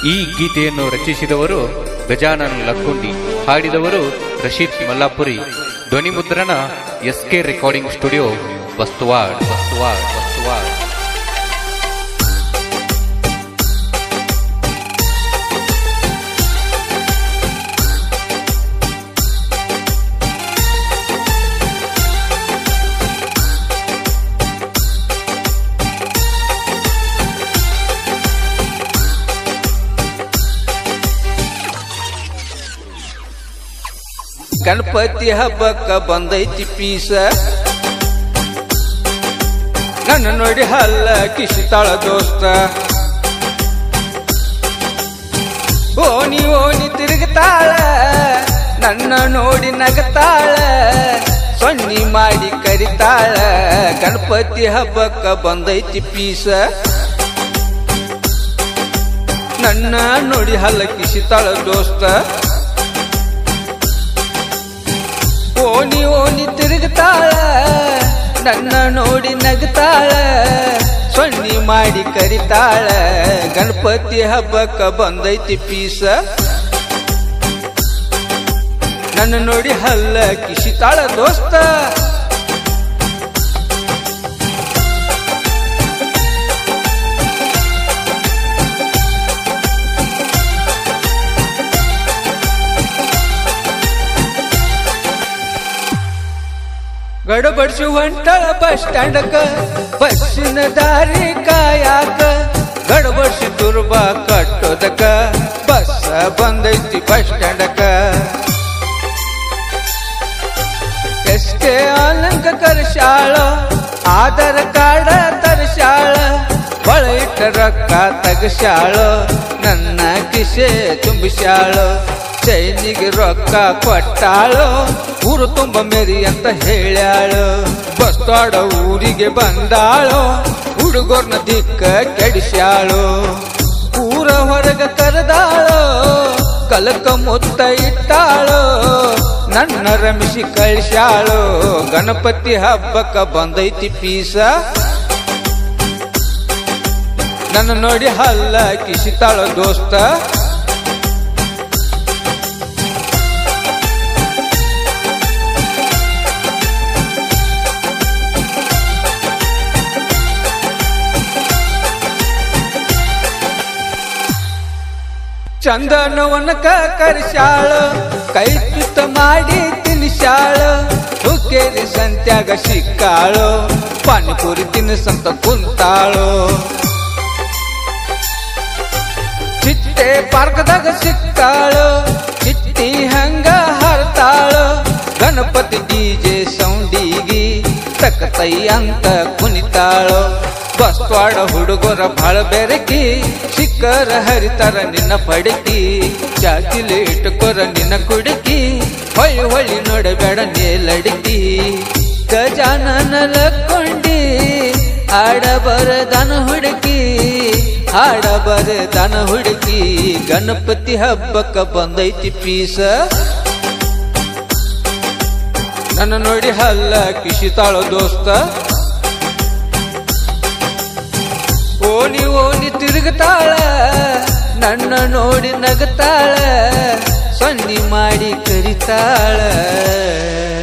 ಈ ಗೀತೆಯನ್ನು ರಚಿಸಿದವರು ಗಜಾನನ್ ಲಕ್ಕುಂಡಿ ಹಾಡಿದವರು ರಶೀದ್ ಮಲ್ಲಾಪುರಿ ಧ್ವನಿ ಮುದ್ರಣ S K recording studio Bastawad Bastawad Bastawad Ganapati ಹಬ್ಬಕ್ಕ ಬಂದೈತಿ ಪೀಸ ನನ್ನ ನೋಡಿ ಹಲ್ಲ ಕಿಸಿತಾಳ ದೋಸ್ತ ಓನಿ ಓನಿ ತಿರುಗುತ್ತಾಳ ನನ್ನ ನೋಡಿ ನಗತಾಳ ಸೊನ್ನಿ ಮಾಡಿ ಕರಿತಾಳ ಗಣಪತಿ ಹಬ್ಬಕ್ಕ ಬಂದೈತಿ ಪೀಸ ನನ್ನ ನೋಡಿ ಹಲ್ಲ ಕಿಸಿತಾಳ ದೋಸ್ತ ಓನಿ ಓನಿ ತಿರುಗುತ್ತಾಳ ನನ್ನ ನೋಡಿ ನಗ್ತಾಳ ಸೊನ್ನಿ ಮಾಡಿ ಕರಿತಾಳ ಗಣಪತಿ ಹಬ್ಬಕ್ಕ ಬಂದೈತಿ ಪೀಸ ನನ್ನ ನೋಡಿ ಹಲ್ಲ ಕಿಸಿತಾಳ ದೋಸ್ತ ಗಡಬಡಿಸಿ ಹೊಂಟಳ ಬಸ್ ಸ್ಟ್ಯಾಂಡಕ ಬಸ್ಸಿನ ದಾರಿ ಕಾಯಾಕ ಗಡಬಡಿಸಿ ದುರ್ಬ ಕಟ್ಟೋದಕ ಬಸ್ ಬಂದೈತಿ ಬಸ್ ಸ್ಟ್ಯಾಂಡಕ ಎಷ್ಟೇ ಆನಂದ ಕರ್ಶಾಳ ಆಧಾರ ಕಾರ್ಡ ತರ್ಶಾಳ ಬಳ ಇಟ್ಟ ರೊಕ್ಕ ತಗಶಾಳ ನನ್ನ ಕಿಸೆ ತುಂಬಿಸ್ಯಾಳು ಚೈನಿಗೆ ರೊಕ್ಕ ಕೊಟ್ಟಾಳು ಊರು ತುಂಬ ಮೇರಿ ಅಂತ ಹೇಳ್ಯಾಳು ಬಸ್ತಾಡ ಊರಿಗೆ ಬಂದಾಳು ಹುಡುಗರ್ನ ದಿಕ್ಕ ಕೆಡಿಸ್ಯಾಳು ಊರ ಹೊರಗ ಕರೆದಾಳು ಕಲಕ ಮುತ್ತ ಇಟ್ಟಾಳು ನನ್ನ ರಮಿಸಿ ಕಳಿಸ್ಯಾಳು ಗಣಪತಿ ಹಬ್ಬಕ್ಕ ಬಂದೈತಿ ಪೀಸ ನನ್ನ ನೋಡಿ ಹಲ್ಲ ಕಿಸಿತಾಳ ದೋಸ್ತ ಚಂದನವನಕ ಕರ್ಶಾಳು ಕೈ ತುತ್ತ ಮಾಡಿ ತಿನ್ನಿಸ್ಯಾಳು ಹುಕ್ಕೇರಿ ಸಂತ್ಯಾಗ ಸಿಕ್ಕಾಳು ಪಾನಿಪುರಿ ತಿನ್ನಿಸಂತ ಕುಂತಾಳು ಚಿಟ್ಟೆ ಪಾರ್ಕದಾಗ ಸಿಕ್ಕಾಳು ಚಿಟ್ಟಿ ಹಂಗ ಹರ್ತಾಳು ಗಣಪತಿ ಡಿಜೆ ಸೌಂಡಿಗಿ ತಕ್ಕತೈ ಅಂತ ಕುಣಿತಾಳು ಬಸ್ವಾಡ ಹುಡುಗರ ಬಾಳ ಬೆರಕಿ ಸಿಕ್ಕರ ಹರಿತಾರ ನಿನ್ನ ಪಡಕಿ ಚಾಕಿಲಿ ಇಟ್ಕೊರ ನಿನ್ನ ಕುಡುಕಿ ಹೊಳ್ಳಿ ಹೊಳ್ಳಿ ನೋಡಬೇಡ ನೇಲಡಕಿ ಗಜಾನನ ಲಕ್ಕೊಂಡಿ ಆಡಬರ ದನ ಹುಡುಕಿ ಹಾಡಬರ ದನ ಹುಡುಕಿ ಗಣಪತಿ ಹಬ್ಬಕ್ಕ ಬಂದೈತಿ ಪೀಸ ನನ್ನ ನೋಡಿ ಹಲ್ಲ ಕಿಸಿತಾಳ ದೋಸ್ತ ಓನಿ ಓನಿ ತಿರುಗುತ್ತಾಳ ನನ್ನ ನೋಡಿ ನಗತಾಳ ಸನ್ನಿ ಮಾಡಿ ಕರಿತಾಳ